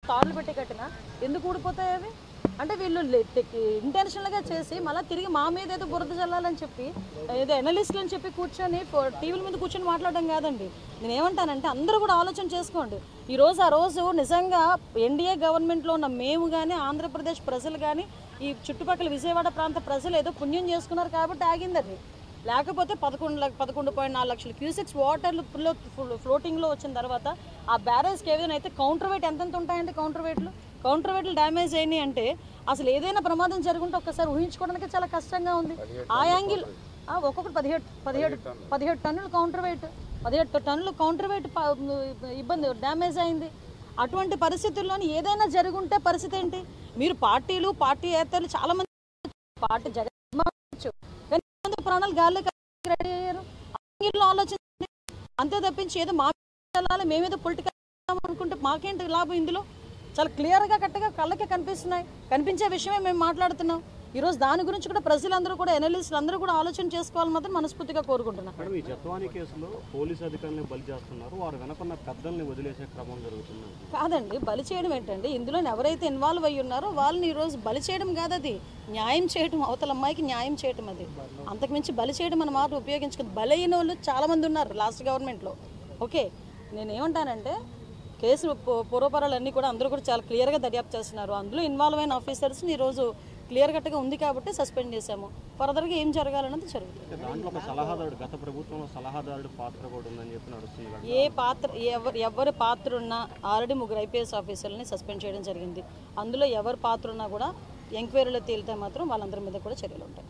తాడులు పెట్టి కట్టినా ఎందుకు ఊడిపోతాయి అవి అంటే వీళ్ళు ఇంటెన్షనల్గా చేసి మళ్ళీ తిరిగి మా మీద ఏదో బురద చల్లాలని చెప్పి ఏదో ఎనలిస్టులు అని చెప్పి కూర్చొని టీవీల మీద కూర్చొని మాట్లాడడం కాదండి నేను ఏమంటానంటే అందరూ కూడా ఆలోచన చేసుకోండి ఈ రోజు ఆ రోజు నిజంగా ఎన్డీఏ గవర్నమెంట్లో ఉన్న మేము కానీ ఆంధ్రప్రదేశ్ ప్రజలు కానీ ఈ చుట్టుపక్కల విజయవాడ ప్రాంత ప్రజలు ఏదో పుణ్యం చేసుకున్నారు కాబట్టి ఆగింది లేకపోతే పదకొండు లక్ష పదకొండు పాయింట్ నాలుగు లక్షల క్యూసెక్స్ వాటర్లో ఫ్లోటింగ్లో వచ్చిన తర్వాత ఆ బ్యారేజ్కి ఏదైనా అయితే కౌంటర్ వెయిట్ ఎంతెంత ఉంటాయండి కౌంటర్ వెయిట్లు కౌంటర్ వెయిట్లు డ్యామేజ్ అయినాయి అంటే అసలు ఏదైనా ప్రమాదం జరుగుంటే ఒక్కసారి ఊహించుకోవడానికి చాలా కష్టంగా ఉంది ఆ యాంగిల్ ఆ, ఒక్కొక్కటి పదిహేడు పదిహేడు పదిహేడు టన్నులు కౌంటర్ వెయిట్ పదిహేడు టన్నులు కౌంటర్ వెయిట్ ప- ఇబ్బంది డ్యామేజ్ అయింది అటువంటి పరిస్థితుల్లోని ఏదైనా జరుగుంటే పరిస్థితి ఏంటి మీరు పార్టీలు పార్టీ ఏతలు చాలా మంది పార్టీ జగన్మోహన్ కానీ ఎంతమంది ప్రాణాలు గాల్లో రెడీ అయ్యారు యాంగిల్లో ఆలోచించండి అంతే తప్పించి ఏదో మా వెళ్ళాలి మేమేదో పొలిటికల్ అనుకుంటే మాకేంటి లాభం ఇందులో చాలా క్లియర్గా కరెక్ట్గా కళ్ళకి కనిపిస్తున్నాయి కనిపించే విషయమే మేము మాట్లాడుతున్నాం ఈరోజు దాని గురించి కూడా ప్రజలందరూ కూడా ఎనలిస్టులు అందరూ కూడా ఆలోచన చేసుకోవాలని మాత్రం మనస్ఫూర్తిగా కోరుకుంటున్నాం మేడం ఈ జత్వాని కేసులో పోలీసు అధికారులను బలి చేస్తున్నారు వారు వెనకున్న పెద్దల్ని వదిలేసే క్రమం జరుగుతుంది కాదండి బలి చేయడం ఏంటండి ఇందులో ఎవరైతే ఇన్వాల్వ్ అయ్యి ఉన్నారో వాళ్ళని ఈరోజు బలి చేయడం కాదు అది న్యాయం చేయడం అవతల అమ్మాయికి న్యాయం చేయడం అది అంతకుమించి బలి చేయడం అన్న మాట ఉపయోగించుకుంది బలైన వాళ్ళు చాలామంది ఉన్నారు లాస్ట్ గవర్నమెంట్లో ఓకే నేను ఏమంటానంటే కేసు పూ- పూర్వపరాలన్నీ కూడా అందరూ కూడా చాలా క్లియర్గా దర్యాప్తు చేస్తున్నారు అందులో ఇన్వాల్వ్ అయిన ఆఫీసర్స్ని ఈరోజు క్లియర్ కట్గా ఉంది కాబట్టి సస్పెండ్ చేశాము ఫర్దర్గా ఏం జరగాలన్నది జరుగుతుంది దాంట్లో ఒక సలహాదారుడు గత ప్రభుత్వంలో సలహాదారుడు పాత్ర కూడా ఉందని చెప్పి నడుస్తుంది కదా. ఏ పాత్ర ఎవరు ఎవరి పాత్ర ఉన్నా ఆల్రెడీ ముగ్గురు ఐపీఎస్ ఆఫీసర్లని సస్పెండ్ చేయడం జరిగింది అందులో ఎవరి పాత్ర ఉన్నా కూడా ఎంక్వైరీలో తేలితే మాత్రం వాళ్ళందరి మీద కూడా చర్యలు ఉంటాయి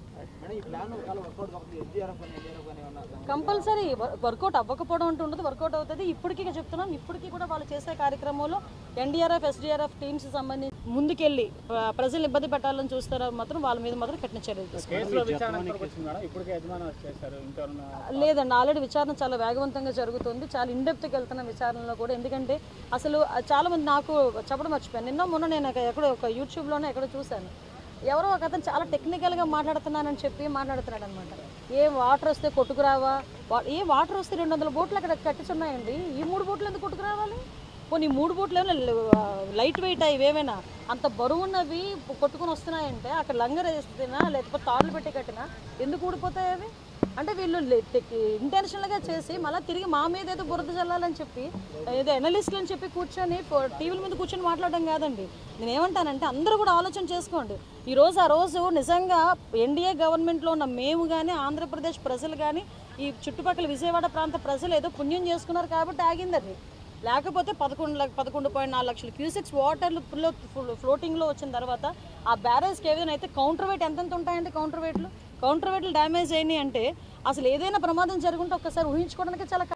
కంపల్సరీ వర్కౌట్ అవ్వకపోవడం అంటూ ఉండదు వర్కౌట్ అవుతుంది ఇప్పటికీ ఇక చెప్తున్నాం ఇప్పటికీ కూడా వాళ్ళు చేసే కార్యక్రమంలో ఎన్డీఆర్ఎఫ్ ఎస్డీఆర్ఎఫ్ టీమ్స్ సంబంధించి ముందుకెళ్ళి ప్ర- ప్రజలు ఇబ్బంది పెట్టాలని చూస్తారో మాత్రం వాళ్ళ మీద మాత్రం కఠిన చర్యలు తీసుకుంటాం కేసులో విచారణ ఎంతవరకు వచ్చింది మేడం ఇప్పటికే యజమాని చేశారు ఇంకా లేదండి ఆల్రెడీ విచారణ చాలా వేగవంతంగా జరుగుతుంది చాలా ఇండెప్త్కి వెళ్తున్న విచారణలో కూడా ఎందుకంటే అసలు చాలా మంది నాకు చెప్పడం మర్చిపోయాను నిన్న మొన్న నేను ఒక- ఎక్కడో ఒక యూట్యూబ్లోనే ఎక్కడో చూశాను ఎవరో ఒక అతను చాలా టెక్నికల్గా మాట్లాడుతున్నానని చెప్పి మాట్లాడుతున్నాడు అనమాట ఏ వాటర్ వస్తే కొట్టుకురావా వా- ఏ వాటర్ వస్తే రెండు వందల బోట్లు అక్కడ కట్టించున్నాయండి ఈ మూడు బోట్లు ఎందుకు కొట్టుకురావాలి పోనీ ఈ మూడు బోట్లు ఏమైనా లైట్ వెయిట్ అవి ఏమైనా అంత బరువు ఉన్నవి కొట్టుకొని వస్తున్నాయంటే అక్కడ లంగర్ వేస్తేనా లేకపోతే తాడులు పెట్టి కట్టినా ఎందుకు ఊడిపోతాయి అవి అంటే వీళ్ళు ఇంటెన్షనల్గా చేసి మళ్ళీ తిరిగి మా మీద ఏదో బురద చల్లాలని చెప్పి ఏదో ఎనలిస్టులు అని చెప్పి కూర్చొని టీవీల మీద కూర్చొని మాట్లాడడం కాదండి నేను ఏమంటానంటే అందరూ కూడా ఆలోచన చేసుకోండి ఈ రోజు ఆ రోజు నిజంగా ఎన్డీఏ గవర్నమెంట్లో ఉన్న మేము కానీ ఆంధ్రప్రదేశ్ ప్రజలు కానీ ఈ చుట్టుపక్కల విజయవాడ ప్రాంత ప్రజలు ఏదో పుణ్యం చేసుకున్నారు కాబట్టి ఆగింది అది లేకపోతే పదకొండు లక్ష పదకొండు పాయింట్ నాలుగు లక్షల క్యూసెక్స్ వాటర్లో ఫ్లోటింగ్లో వచ్చిన తర్వాత ఆ బ్యారేజ్కి ఏదైనా అయితే కౌంటర్ వెయిట్ ఎంతెంత ఉంటాయండి కౌంటర్ వెయిట్లు కౌంటర్ వెయిట్లు డ్యామేజ్ అయినాయి అంటే అసలు ఏదైనా ప్రమాదం జరుగుంటే ఒక్కసారి ఊహించుకోవడానికి చాలా